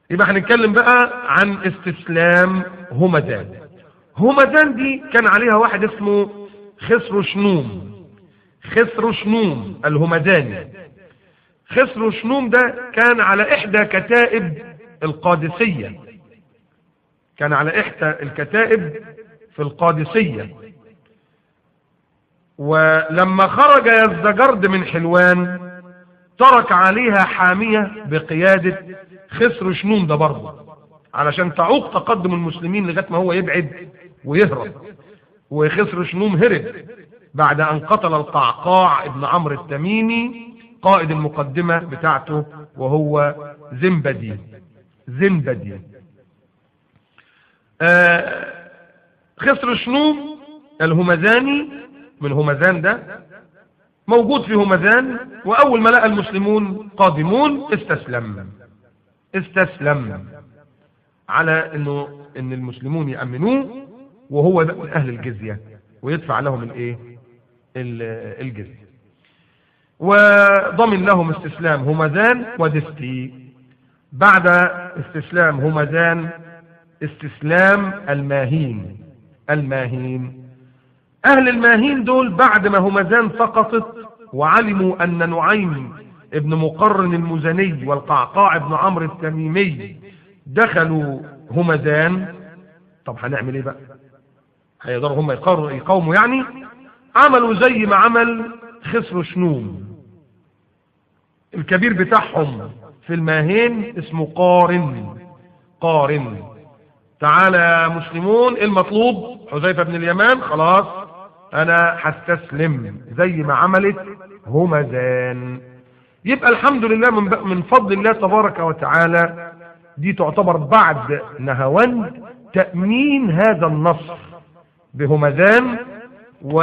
يبقى هنتكلم بقى عن استسلام همدان همدان دي كان عليها واحد اسمه خسرو شنوم خسرو شنوم الهمداني خسرو شنوم ده كان على احدى كتائب القادسية كان على احدى الكتائب في القادسية ولما خرج يزدجرد من حلوان ترك عليها حامية بقيادة خسر شنوم ده برضه علشان تعوق تقدم المسلمين لغاية ما هو يبعد ويهرب وخسر شنوم هرب بعد أن قتل القعقاع ابن عمرو التميمي قائد المقدمة بتاعته وهو زنبدي زنبدي آه خسر شنوم الهمذاني من همذان ده موجود في همذان وأول ما لقى المسلمون قادمون استسلم استسلم على انه ان المسلمون يأمنوه وهو ده من اهل الجزية ويدفع لهم الايه الجزية وضمن لهم استسلام همذان ودستي بعد استسلام همذان استسلام الماهين الماهين اهل الماهين دول بعد ما همذان سقطت وعلموا ان نعيم ابن مقرن المزني والقعقاع ابن عمرو التميمي دخلوا همذان طب هنعمل ايه بقى هيقدروا هم يقاوموا يعني عملوا زي ما عمل خسروا شنوم الكبير بتاعهم في الماهين اسمه قارن قارن تعالى يا مسلمون المطلوب حذيفة بن اليمان خلاص انا هستسلم زي ما عملت همذان يبقى الحمد لله من, من فضل الله تبارك وتعالى دي تعتبر بعد نهوان تأمين هذا النصر بهمذان و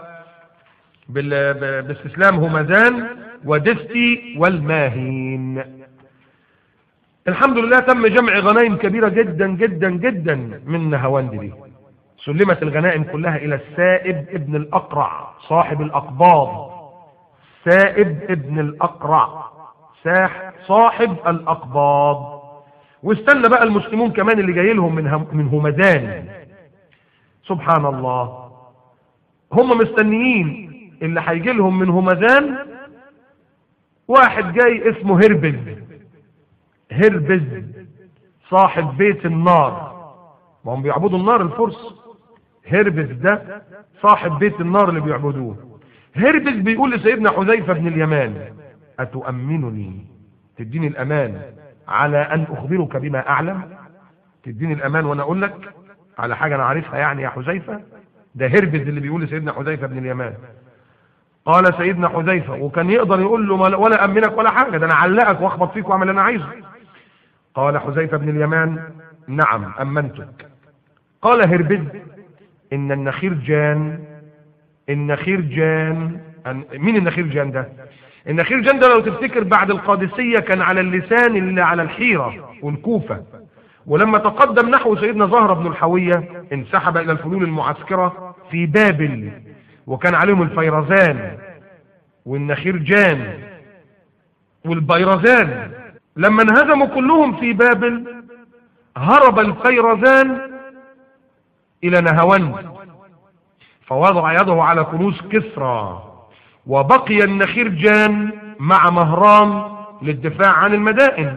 باستسلام همذان ودستي والماهين الحمد لله تم جمع غنائم كبيرة جدا جدا جدا من نهوان دي سلمت الغنائم كلها الى السائب ابن الاقرع صاحب الاقباض سائب ابن الاقرع ساح صاحب الاقباض واستنى بقى المسلمون كمان اللي جاي لهم من هم من همدان سبحان الله هم مستنيين اللي هيجي لهم من همدان واحد جاي اسمه هربز هربز صاحب بيت النار ما هم بيعبدوا النار الفرس هربز ده صاحب بيت النار اللي بيعبدوه هربز بيقول لسيدنا حذيفة بن اليمان أتؤمنني تديني الأمان على أن أخبرك بما أعلم تديني الأمان وأنا أقول لك على حاجة أنا عارفها يعني يا حذيفة ده هربز اللي بيقول لسيدنا حذيفة بن اليمان قال سيدنا حذيفة وكان يقدر يقول له ولا أمنك ولا حاجة ده أنا علقك وأخبط فيك وأعمل اللي أنا عايزه قال حذيفة بن اليمان نعم أمنتك قال هربز إن النخير جان النخير جان مين النخير جان ده النخير جان ده لو تفتكر بعد القادسية كان على اللسان اللي على الحيرة والكوفة ولما تقدم نحو سيدنا زهرة بن الحوية انسحب إلى الفلول المعسكرة في بابل وكان عليهم الفيرزان والنخير جان والبيرزان لما انهزموا كلهم في بابل هرب الفيرزان إلى نهوند فوضع يده على كنوز كسرى وبقي النخير جان مع مهران للدفاع عن المدائن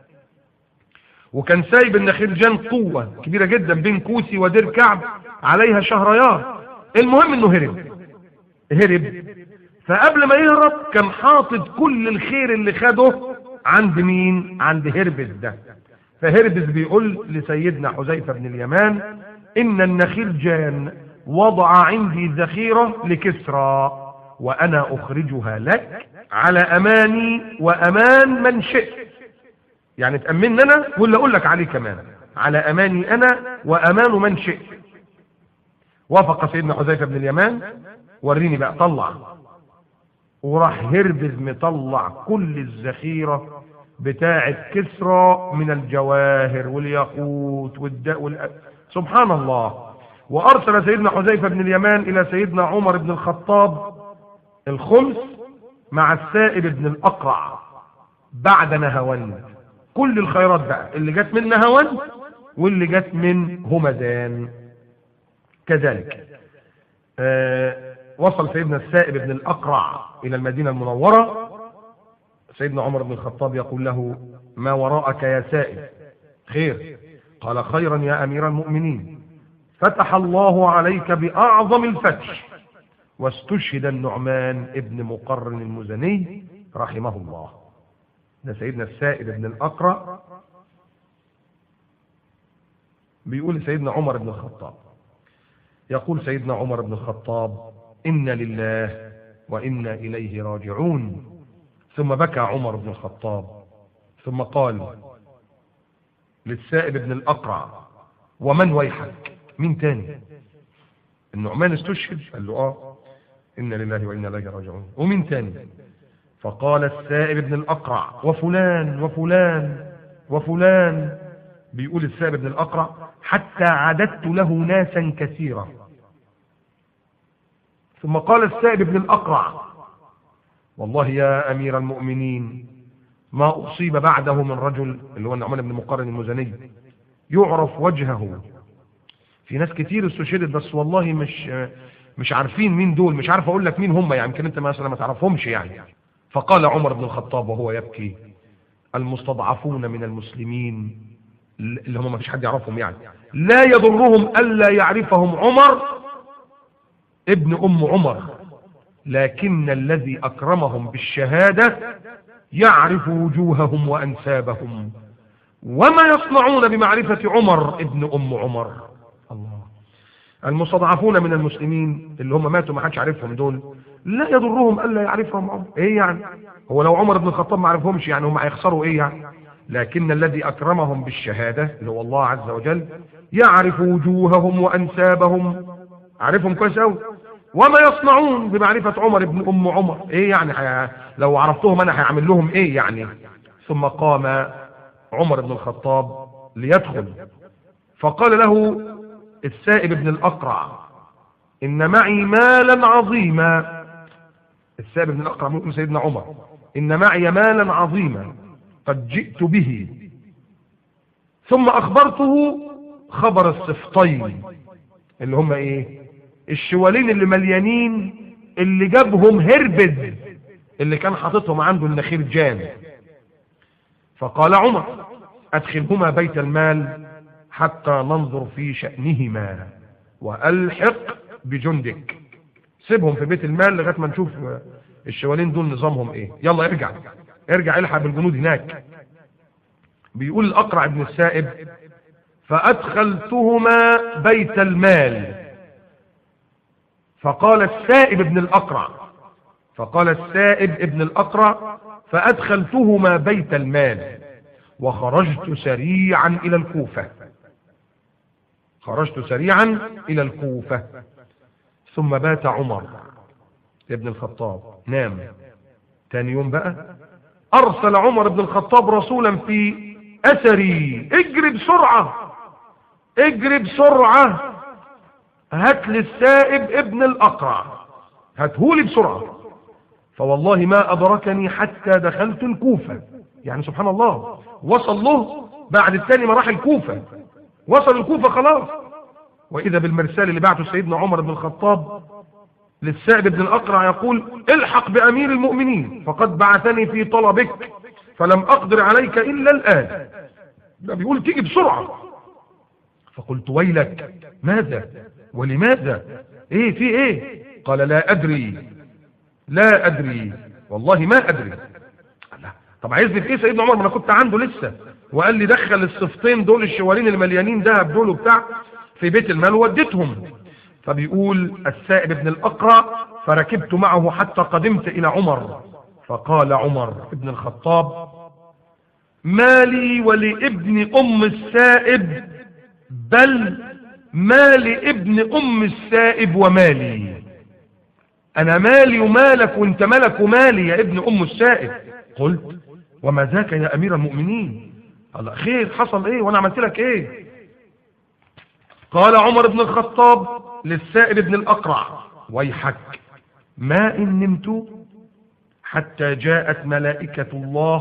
وكان سايب النخير جان قوة كبيرة جدا بين كوسي ودير كعب عليها شهريار المهم انه هرب هرب فقبل ما يهرب كان حاطط كل الخير اللي خده عند مين عند هربز ده فهربز بيقول لسيدنا حذيفة بن اليمان ان النخيل جان وضع عندي ذخيرة لكسرى وانا اخرجها لك على اماني وامان من شئت يعني تأمن انا ولا اقول لك عليه كمان على اماني انا وامان من شئت وافق سيدنا حذيفة بن اليمان وريني بقى طلع وراح هربز مطلع كل الذخيرة بتاعة كسرى من الجواهر والياقوت والداء وال... سبحان الله وأرسل سيدنا حذيفة بن اليمان إلى سيدنا عمر بن الخطاب الخمس مع السائب بن الأقرع بعد نهوند كل الخيرات بقى اللي جت من نهوان واللي جت من همدان كذلك آه وصل سيدنا السائب بن الأقرع إلى المدينة المنورة سيدنا عمر بن الخطاب يقول له ما وراءك يا سائب خير قال خيرا يا أمير المؤمنين فتح الله عليك بأعظم الفتح واستشهد النعمان ابن مقرن المزني رحمه الله ده سيدنا السائب بن الأقرع بيقول سيدنا عمر بن الخطاب يقول سيدنا عمر بن الخطاب إن لله وإنا إليه راجعون ثم بكى عمر بن الخطاب ثم قال للسائب بن الأقرع ومن ويحك مين تاني النعمان استشهد قال له اه إنا لله وإنا إليه راجعون ومين تاني فقال السائب بن الأقرع وفلان وفلان وفلان بيقول السائب بن الأقرع حتى عددت له ناسا كثيرا ثم قال السائب بن الأقرع والله يا أمير المؤمنين ما أصيب بعده من رجل اللي هو النعمان بن مقرن المزني يعرف وجهه في ناس كتير استشهدت بس والله مش مش عارفين مين دول مش عارف اقول لك مين هم يعني يمكن انت مثلا ما تعرفهمش يعني فقال عمر بن الخطاب وهو يبكي المستضعفون من المسلمين اللي هم ما فيش حد يعرفهم يعني لا يضرهم الا يعرفهم عمر ابن ام عمر لكن الذي اكرمهم بالشهاده يعرف وجوههم وانسابهم وما يصنعون بمعرفه عمر ابن ام عمر الله المستضعفون من المسلمين اللي هم ماتوا ما حدش عارفهم دول لا يضرهم الا يعرفهم عمر ايه يعني هو لو عمر بن الخطاب ما عرفهمش يعني هم هيخسروا ايه يعني لكن الذي اكرمهم بالشهاده اللي هو الله عز وجل يعرف وجوههم وانسابهم عارفهم كويس قوي وما يصنعون بمعرفه عمر بن ام عمر ايه يعني حي... لو عرفتهم انا هيعمل لهم ايه يعني ثم قام عمر بن الخطاب ليدخل فقال له السائب بن الأقرع إن معي مالا عظيما السائب بن الأقرع من سيدنا عمر إن معي مالا عظيما قد جئت به ثم أخبرته خبر السفطين اللي هم إيه الشوالين اللي مليانين اللي جابهم هربد اللي كان حاططهم عنده النخير جان فقال عمر أدخلهما بيت المال حتى ننظر في شأنهما وألحق بجندك سيبهم في بيت المال لغاية ما نشوف الشوالين دول نظامهم ايه يلا ارجع ارجع الحق بالجنود هناك بيقول الأقرع ابن السائب فأدخلتهما بيت المال فقال السائب ابن الأقرع فقال السائب ابن الأقرع فأدخلتهما بيت المال وخرجت سريعا إلى الكوفة خرجت سريعا إلى الكوفة ثم بات عمر ابن الخطاب نام تاني يوم بقى أرسل عمر بن الخطاب رسولا في أثري اجري بسرعة اجري بسرعة هات لي السائب ابن الأقرع هاتهولي بسرعة فوالله ما أدركني حتى دخلت الكوفة يعني سبحان الله وصل له بعد الثاني ما راح الكوفة وصل الكوفة خلاص وإذا بالمرسال اللي بعته سيدنا عمر بن الخطاب للسائب بن الأقرع يقول الحق بأمير المؤمنين فقد بعثني في طلبك فلم أقدر عليك إلا الآن ده بيقول تيجي بسرعة فقلت ويلك ماذا ولماذا ايه في ايه قال لا أدري لا أدري والله ما أدري لا. طب عايزني في ايه سيدنا عمر ما انا كنت عنده لسه وقال لي دخل الصفتين دول الشوالين المليانين ذهب دول وبتاع في بيت المال ووديتهم فبيقول السائب بن الأقرع فركبت معه حتى قدمت إلى عمر فقال عمر ابن الخطاب ما لي ولابن أم السائب بل ما لابن أم السائب ومالي أنا مالي ومالك وانت مالك ومالي يا ابن أم السائب قلت وما ذاك يا أمير المؤمنين قال خير حصل ايه وانا عملت لك ايه قال عمر بن الخطاب للسائب بن الأقرع ويحك ما إن نمت حتى جاءت ملائكة الله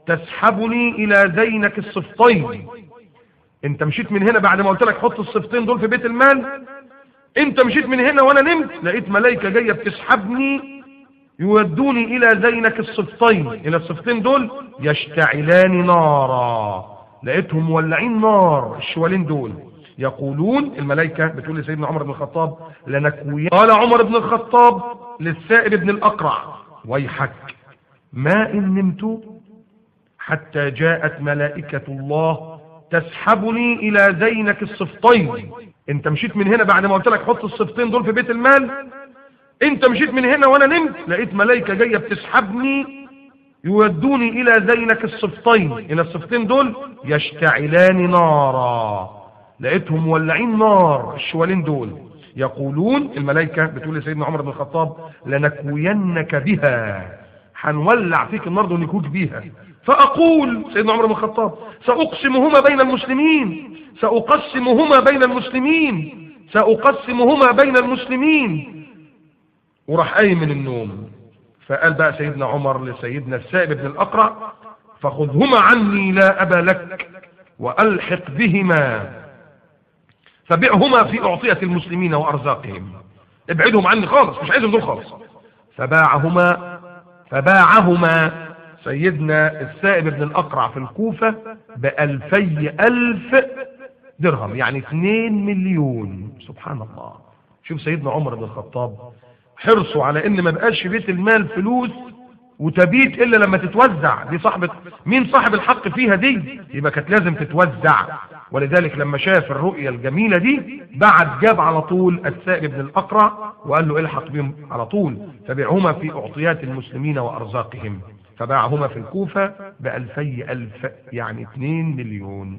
تسحبني إلى زينك الصفتين انت مشيت من هنا بعد ما قلت لك حط الصفتين دول في بيت المال انت مشيت من هنا وانا نمت لقيت ملائكة جاية بتسحبني يودوني الى زينك الصفتين الى الصفتين دول يشتعلان نارا لقيتهم مولعين نار الشوالين دول يقولون الملائكة بتقول لسيدنا عمر بن الخطاب لنكوي قال عمر بن الخطاب للسائب بن الأقرع ويحك ما إن نمت حتى جاءت ملائكة الله تسحبني إلى زينك الصفتين انت مشيت من هنا بعد ما قلت لك حط الصفتين دول في بيت المال انت مشيت من هنا وانا نمت لقيت ملائكة جاية بتسحبني يودوني الى زينك الصفتين الى الصفتين دول يشتعلان نارا لقيتهم مولعين نار الشوالين دول يقولون الملائكة بتقول لسيدنا عمر بن الخطاب لنكوينك بها هنولع فيك النار دول ونكوك بيها فأقول سيدنا عمر بن الخطاب سأقسمهما بين المسلمين سأقسمهما بين المسلمين سأقسمهما بين المسلمين وراح قايم من النوم فقال بقى سيدنا عمر لسيدنا السائب بن الأقرع فخذهما عني لا أبا لك وألحق بهما فبيعهما في أعطية المسلمين وأرزاقهم ابعدهم عني خالص مش عايزهم دول خالص فباعهما فباعهما سيدنا السائب بن الأقرع في الكوفة بألفي ألف درهم يعني 2 مليون سبحان الله شوف سيدنا عمر بن الخطاب حرصوا على ان ما بقاش في بيت المال فلوس وتبيت الا لما تتوزع دي صاحبة مين صاحب الحق فيها دي يبقى كانت لازم تتوزع ولذلك لما شاف الرؤية الجميلة دي بعد جاب على طول السائب بن الأقرع وقال له الحق بهم على طول فبيعهما في أعطيات المسلمين وأرزاقهم فباعهما في الكوفة بألفي ألف يعني 2 مليون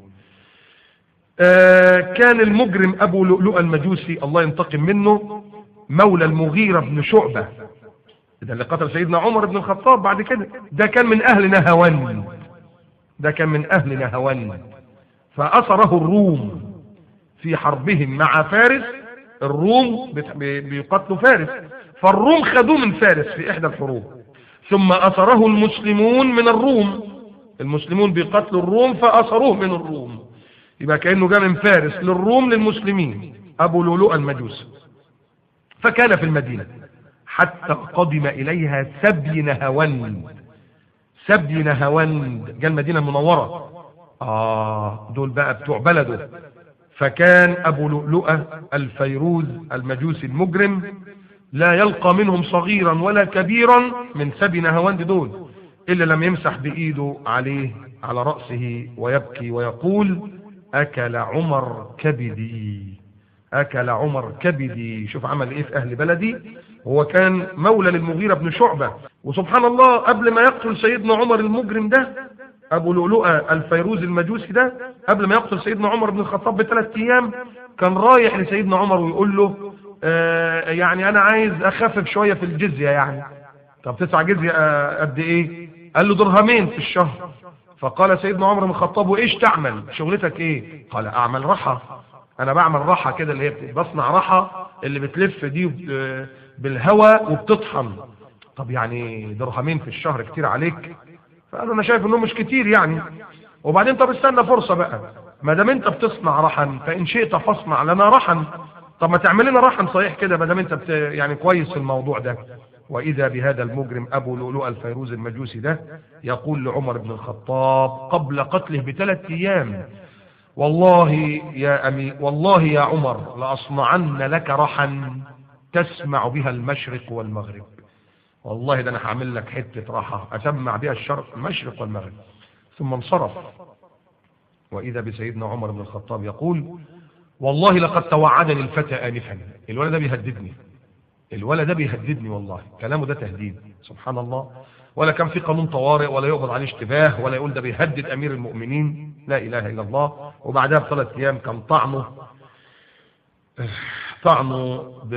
آه كان المجرم أبو لؤلؤ المجوسي الله ينتقم منه مولى المغيرة بن شعبة ده اللي قتل سيدنا عمر بن الخطاب بعد كده ده كان من أهل نهوان ده كان من أهل نهوان فأسره الروم في حربهم مع فارس الروم بيقتلوا فارس فالروم خدوه من فارس في إحدى الحروب ثم أسره المسلمون من الروم المسلمون بيقتلوا الروم فأسروه من الروم يبقى كأنه جاء من فارس للروم للمسلمين أبو لؤلؤ المجوسي فكان في المدينة حتى قدم إليها سبي نهواند سبي نهواند جاء المدينة المنورة آه دول بقى بتوع بلده فكان أبو لؤلؤة الفيروز المجوسي المجرم لا يلقى منهم صغيرا ولا كبيرا من سبي نهواند دول إلا لم يمسح بإيده عليه على رأسه ويبكي ويقول أكل عمر كبدي أكل عمر كبدي شوف عمل إيه في أهل بلدي هو كان مولى للمغيرة بن شعبة وسبحان الله قبل ما يقتل سيدنا عمر المجرم ده أبو لؤلؤة الفيروز المجوسي ده قبل ما يقتل سيدنا عمر بن الخطاب بثلاث أيام كان رايح لسيدنا عمر ويقول له آه يعني أنا عايز أخفف شوية في الجزية يعني طب تدفع جزية آه قد إيه قال له درهمين في الشهر فقال سيدنا عمر بن الخطاب وإيش تعمل شغلتك إيه قال أعمل رحى انا بعمل راحه كده اللي هي بصنع راحه اللي بتلف دي بالهواء وبتطحن طب يعني درهمين في الشهر كتير عليك فقالوا انا شايف انه مش كتير يعني وبعدين طب استنى فرصه بقى ما دام انت بتصنع رحن فان شئت فاصنع لنا رحن طب ما تعمل لنا رحن صحيح كده ما دام انت بت يعني كويس في الموضوع ده واذا بهذا المجرم ابو لؤلؤ الفيروز المجوسي ده يقول لعمر بن الخطاب قبل قتله بثلاث ايام والله يا أمي والله يا عمر لأصنعن لك رحا تسمع بها المشرق والمغرب والله ده أنا هعمل لك حتة راحة أسمع بها الشرق المشرق والمغرب ثم انصرف وإذا بسيدنا عمر بن الخطاب يقول والله لقد توعدني الفتى آنفا الولد ده بيهددني الولد ده بيهددني والله كلامه ده تهديد سبحان الله ولا كان في قانون طوارئ ولا يقبض عليه اشتباه ولا يقول ده بيهدد امير المؤمنين لا اله الا الله وبعدها بثلاث ايام كان طعنه طعنه ب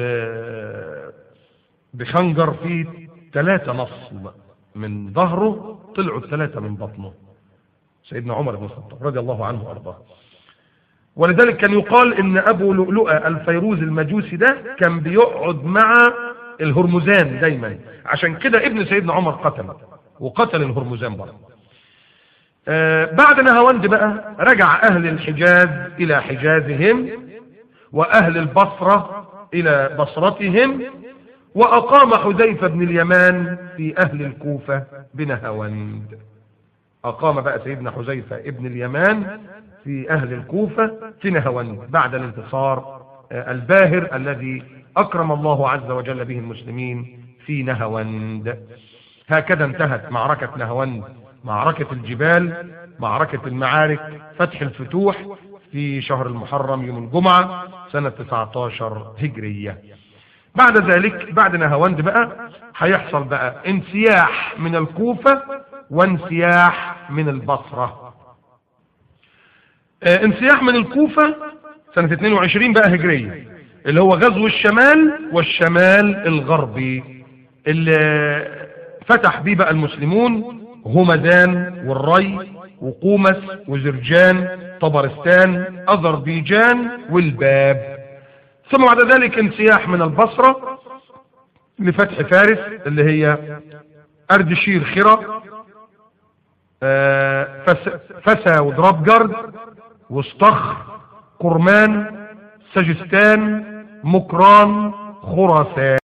بخنجر فيه ثلاثة نصب من ظهره طلعوا الثلاثة من بطنه سيدنا عمر بن الخطاب رضي الله عنه وارضاه ولذلك كان يقال ان ابو لؤلؤة الفيروز المجوسي ده كان بيقعد مع الهرمزان دايما عشان كده ابن سيدنا عمر قتل وقتل الهرمزان برضه آه بعد نهاوند بقى رجع أهل الحجاز إلى حجازهم وأهل البصرة إلى بصرتهم وأقام حذيفة بن اليمان في أهل الكوفة بنهاوند أقام بقى سيدنا حذيفة ابن اليمان في أهل الكوفة في نهاوند بعد الانتصار الباهر الذي أكرم الله عز وجل به المسلمين في نهاوند هكذا انتهت معركة نهاوند معركة الجبال معركة المعارك فتح الفتوح في شهر المحرم يوم الجمعة سنة 19 هجرية بعد ذلك بعد نهاوند بقى هيحصل بقى انسياح من الكوفة وانسياح من البصرة اه انسياح من الكوفة سنة 22 بقى هجرية اللي هو غزو الشمال والشمال الغربي اللي فتح بيه بقى المسلمون همدان والري وقومس وزرجان طبرستان أذربيجان والباب ثم بعد ذلك انسياح من البصرة لفتح فارس اللي هي أردشير خرة فس فسا ودرابجرد واستخر قرمان سجستان مكران خراسان